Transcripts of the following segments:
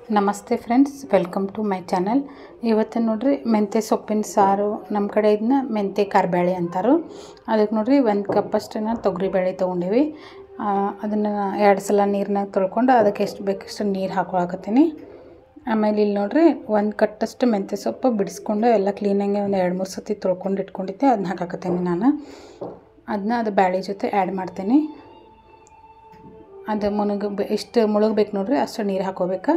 ನಮಸ್ತೆ friends welcome to my channel ಇವತ್ತು ನೋಡ್ರಿ ಮೆಂತ್ಯ ಸೊಪ್ಪಿನ ಸಾರು ನಮ್ಮ ಕಡೆ ಇದನ್ನ ಮೆಂತ್ಯ ಕಾರ್ಬೇಳೆ ಅಂತಾರೆ ಅದಕ್ಕೆ ನೋಡ್ರಿ ಒಂದು ಕಪ್ಪಷ್ಟು ನಾನು ತೊಗರಿಬೇಳೆ ತೊಗೊಂಡೀವಿ ಅದನ್ನು ಎರಡು ಸಲ ನೀರಿನಾಗ ತೊಳ್ಕೊಂಡು ಅದಕ್ಕೆ ಎಷ್ಟು ಬೇಕಷ್ಟು ನೀರು ಹಾಕೊಳಕತ್ತೀನಿ ಆಮೇಲೆ ಇಲ್ಲಿ ನೋಡ್ರಿ ಒಂದು ಕಟ್ಟಷ್ಟು ಮೆಂತ್ಯ ಸೊಪ್ಪು ಬಿಡಿಸ್ಕೊಂಡು ಎಲ್ಲ ಕ್ಲೀನಾಗಿ ಒಂದು ಎರಡು ಮೂರು ಸತಿ ತೊಳ್ಕೊಂಡು ಇಟ್ಕೊಂಡಿದ್ದೆ ಅದನ್ನ ಹಾಕಾಕತ್ತೀನಿ ನಾನು ಅದನ್ನ ಅದು ಬ್ಯಾಳೆ ಜೊತೆ ಆ್ಯಡ್ ಮಾಡ್ತೀನಿ ಅದು ಮುಳುಗ ಎಷ್ಟು ಮುಳುಗಬೇಕು ನೋಡ್ರಿ ಅಷ್ಟು ನೀರು ಹಾಕೋಬೇಕು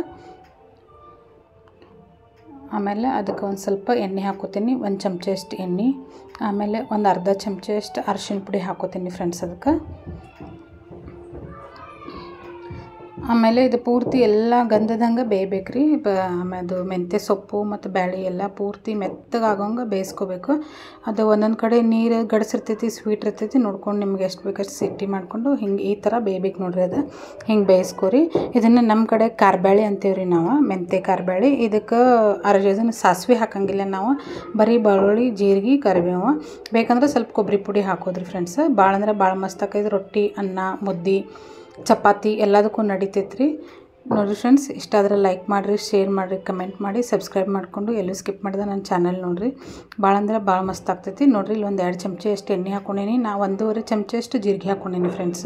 ಆಮೇಲೆ ಅದಕ್ಕೆ ಒಂದು ಸ್ವಲ್ಪ ಎಣ್ಣೆ ಹಾಕೋತೀನಿ ಒಂದು ಚಮಚಷ್ಟು ಎಣ್ಣೆ ಆಮೇಲೆ ಒಂದು ಅರ್ಧ ಚಮಚಷ್ಟು ಅರಿಶಿಣ ಪುಡಿ ಹಾಕೋತೀನಿ ಫ್ರೆಂಡ್ಸ್ ಅದಕ್ಕೆ ಆಮೇಲೆ ಇದು ಪೂರ್ತಿ ಎಲ್ಲ ಗಂಧದಂಗೆ ಬೇಯಬೇಕು ರೀ ಬ ಆಮೇಲೆ ಅದು ಮೆಂತ್ಯ ಸೊಪ್ಪು ಮತ್ತು ಬ್ಯಾಳೆ ಎಲ್ಲ ಪೂರ್ತಿ ಮೆತ್ತಗಾಗೋಂಗೆ ಬೇಯಿಸ್ಕೋಬೇಕು ಅದು ಒಂದೊಂದು ಕಡೆ ನೀರು ಗಡ್ಸಿರ್ತೈತಿ ಸ್ವೀಟ್ ಇರ್ತೈತಿ ನೋಡ್ಕೊಂಡು ನಿಮ್ಗೆ ಎಷ್ಟು ಬೇಕಷ್ಟು ಸಿಟ್ಟಿ ಮಾಡಿಕೊಂಡು ಹಿಂಗೆ ಈ ಥರ ಬೇಯ್ಬೇಕು ನೋಡ್ರಿ ಅದು ಹಿಂಗೆ ಬೇಯಿಸ್ಕೊರಿ ಇದನ್ನು ನಮ್ಮ ಕಡೆ ಕಾರ್ಬ್ಯಾಳೆ ಅಂತೀವಿ ರೀ ನಾವು ಮೆಂತ್ಯ ಕಾರ್ಬ್ಯಾಳೆ ಇದಕ್ಕೆ ಅರ್ಧ ಇದನ್ನು ಸಾಸಿವೆ ಹಾಕಂಗಿಲ್ಲ ನಾವು ಬರೀ ಬೆಳ್ಳುಳ್ಳಿ ಜೀರಿಗೆ ಕರಿಬೇವು ಬೇಕಂದ್ರೆ ಸ್ವಲ್ಪ ಕೊಬ್ಬರಿ ಪುಡಿ ಹಾಕೋದ್ರಿ ಫ್ರೆಂಡ್ಸ್ ಭಾಳ ಅಂದ್ರೆ ಭಾಳ ಮಸ್ತ್ ಆಕೈತಿ ರೊಟ್ಟಿ ಅನ್ನ ಮುದ್ದೆ ಚಪಾತಿ ಎಲ್ಲದಕ್ಕೂ ನಡಿತೈತೆ ರೀ ನೋಡಿರಿ ಫ್ರೆಂಡ್ಸ್ ಇಷ್ಟ ಆದರೆ ಲೈಕ್ ಮಾಡಿರಿ ಶೇರ್ ಮಾಡಿರಿ ಕಮೆಂಟ್ ಮಾಡಿ ಸಬ್ಸ್ಕ್ರೈಬ್ ಮಾಡಿಕೊಂಡು ಎಲ್ಲೂ ಸ್ಕಿಪ್ ಮಾಡಿದೆ ನನ್ನ ಚಾನಲ್ ನೋಡಿರಿ ಭಾಳ ಅಂದ್ರೆ ಭಾಳ ಮಸ್ತ್ ಆಗ್ತೈತಿ ನೋಡಿರಿ ಇಲ್ಲಿ ಒಂದು ಎರಡು ಚಮಚ ಅಷ್ಟು ಎಣ್ಣೆ ಹಾಕ್ಕೊಂಡೀನಿ ನಾ ಒಂದೂವರೆ ಚಮಚ ಅಷ್ಟು ಜೀರಿಗೆ ಹಾಕ್ಕೊಂಡೀನಿ ಫ್ರೆಂಡ್ಸ್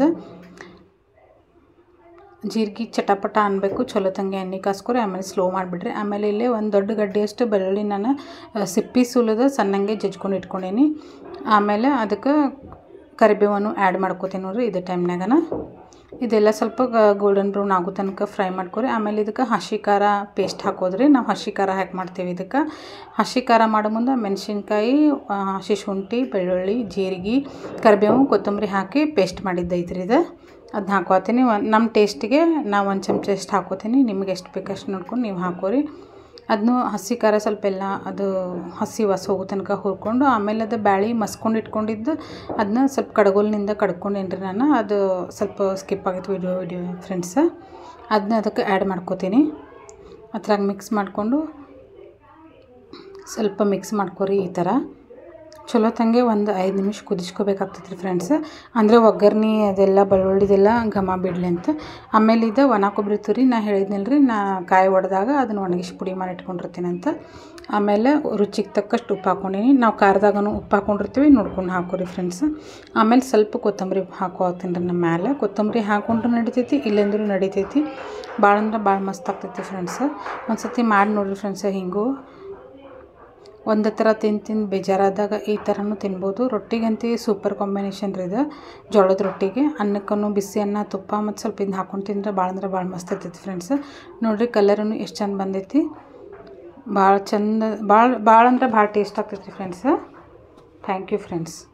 ಜೀರಿಗೆ ಚಟಪಟ ಅನ್ಬೇಕು ಚಲೋ ತಂಗೆ ಎಣ್ಣೆ ಕಾಸ್ಕೊರಿ ಆಮೇಲೆ ಸ್ಲೋ ಮಾಡಿಬಿಡ್ರಿ ಆಮೇಲೆ ಇಲ್ಲೇ ಒಂದು ದೊಡ್ಡ ಗಡ್ಡೆಯಷ್ಟು ಬೆಳ್ಳುಳ್ಳಿ ನಾನು ಸಿಪ್ಪಿ ಸುಲಿದ ಸಣ್ಣಂಗೆ ಜಜ್ಕೊಂಡು ಇಟ್ಕೊಂಡೀನಿ ಆಮೇಲೆ ಅದಕ್ಕೆ ಕರಿಬೇವನ್ನು ಆ್ಯಡ್ ಮಾಡ್ಕೋತೀನಿ ನೋಡಿರಿ ಇದೇ ಟೈಮ್ನಾಗನ ಇದೆಲ್ಲ ಸ್ವಲ್ಪ ಗೋಲ್ಡನ್ ಬ್ರೌನ್ ಆಗೋ ತನಕ ಫ್ರೈ ಮಾಡ್ಕೊರಿ ಆಮೇಲೆ ಇದಕ್ಕೆ ಹಸಿ ಖಾರ ಪೇಸ್ಟ್ ಹಾಕೋದ್ರಿ ನಾವು ಹಸಿ ಖಾರ ಹಾಕಿ ಮಾಡ್ತೀವಿ ಇದಕ್ಕೆ ಹಸಿ ಖಾರ ಮಾಡೋ ಮುಂದೆ ಮೆಣಸಿನ್ಕಾಯಿ ಹಸಿ ಶುಂಠಿ ಬೆಳ್ಳುಳ್ಳಿ ಜೀರಿಗೆ ಕರಿಬೇವು ಕೊತ್ತಂಬರಿ ಹಾಕಿ ಪೇಸ್ಟ್ ಮಾಡಿದ್ದೈತ್ರಿ ಇದು ಅದನ್ನ ಹಾಕೋತೀನಿ ಒಂದು ನಮ್ಮ ಟೇಸ್ಟಿಗೆ ನಾವು ಒಂದು ಚಮಚ ಎಷ್ಟು ಹಾಕೋತೀನಿ ನಿಮ್ಗೆ ಎಷ್ಟು ಬೇಕಷ್ಟು ನೋಡ್ಕೊಂಡು ನೀವು ಹಾಕೋರಿ ಅದನ್ನು ಹಸಿ ಖಾರ ಸ್ವಲ್ಪ ಎಲ್ಲ ಅದು ಹಸಿ ವಾಸ ಹೋಗೋ ತನಕ ಹುರ್ಕೊಂಡು ಆಮೇಲೆ ಅದು ಬ್ಯಾಳೆ ಮಸ್ಕೊಂಡು ಇಟ್ಕೊಂಡಿದ್ದು ಅದನ್ನ ಸ್ವಲ್ಪ ಕಡಗೋಲಿನಿಂದ ಕಡ್ಕೊಂಡೇನ್ರಿ ನಾನು ಅದು ಸ್ವಲ್ಪ ಸ್ಕಿಪ್ ಆಗಿತ್ತು ವಿಡಿಯೋ ವಿಡಿಯೋ ಫ್ರೆಂಡ್ಸ್ ಅದನ್ನ ಅದಕ್ಕೆ ಆ್ಯಡ್ ಮಾಡ್ಕೋತೀನಿ ಅದ್ರಾಗ ಮಿಕ್ಸ್ ಮಾಡಿಕೊಂಡು ಸ್ವಲ್ಪ ಮಿಕ್ಸ್ ಮಾಡ್ಕೊರಿ ಈ ಥರ ಚಲೋ ತಂಗೆ ಒಂದು ಐದು ನಿಮಿಷ ಕುದಿಸ್ಕೋಬೇಕಾಗ್ತೈತೆ ರೀ ಫ್ರೆಂಡ್ಸ್ ಅಂದರೆ ಒಗ್ಗರ್ಣೆ ಅದೆಲ್ಲ ಬೆಳ್ಳುಳ್ಳಿದೆಲ್ಲ ಘಮ ಬಿಡಲಿ ಅಂತ ಆಮೇಲೆ ಇದು ಒಣ ಕೊಬ್ಬರಿ ತುರಿ ನಾ ಹೇಳಿದ್ನಲ್ಲ ರೀ ನಾ ಕಾಯಿ ಒಡೆದಾಗ ಅದನ್ನು ಒಣಗಿಸಿ ಪುಡಿ ಮಾಡಿ ಇಟ್ಕೊಂಡಿರ್ತೀನಿ ಅಂತ ಆಮೇಲೆ ರುಚಿಗೆ ತಕ್ಕಷ್ಟು ಉಪ್ಪು ಹಾಕ್ಕೊಂಡೀನಿ ನಾವು ಖಾರದಾಗೂ ಉಪ್ಪು ಹಾಕ್ಕೊಂಡಿರ್ತೀವಿ ನೋಡ್ಕೊಂಡು ಹಾಕೋರಿ ಫ್ರೆಂಡ್ಸ್ ಆಮೇಲೆ ಸ್ವಲ್ಪ ಕೊತ್ತಂಬರಿ ಹಾಕೋತೀನಿ ರೀ ನಮ್ಮ ಮೇಲೆ ಕೊತ್ತಂಬರಿ ಹಾಕೊಂಡ್ರು ನಡಿತೈತಿ ಇಲ್ಲಾಂದ್ರೂ ನಡಿತೈತಿ ಭಾಳ ಅಂದ್ರೆ ಭಾಳ ಮಸ್ತ್ ಆಗ್ತೈತಿ ಫ್ರೆಂಡ್ಸ್ ಒಂದು ಸತಿ ಮಾಡಿ ನೋಡಿರಿ ಫ್ರೆಂಡ್ಸ್ ಹಿಂಗೂ ಒಂದು ಥರ ತಿಂದು ತಿಂದು ಬೇಜಾರಾದಾಗ ಈ ಥರನೂ ತಿನ್ಬೋದು ರೊಟ್ಟಿಗಂತೂ ಸೂಪರ್ ಕಾಂಬಿನೇಷನ್ ರೀ ಇದು ಜೋಳದ ರೊಟ್ಟಿಗೆ ಅನ್ನಕ್ಕೂ ಬಿಸಿ ಅನ್ನ ತುಪ್ಪ ಮತ್ತು ಸ್ವಲ್ಪ ಇದು ಹಾಕೊಂಡು ತಿಂದ್ರೆ ಭಾಳ ಅಂದ್ರೆ ಭಾಳ ಮಸ್ತ್ ಇರ್ತೈತಿ ಫ್ರೆಂಡ್ಸ್ ನೋಡಿರಿ ಕಲರೂ ಎಷ್ಟು ಚಂದ ಬಂದೈತಿ ಭಾಳ ಚಂದ ಭಾಳ ಭಾಳ ಅಂದ್ರೆ ಭಾಳ ಟೇಸ್ಟ್ ಆಗ್ತೈತಿ ಫ್ರೆಂಡ್ಸ್ ಥ್ಯಾಂಕ್ ಯು ಫ್ರೆಂಡ್ಸ್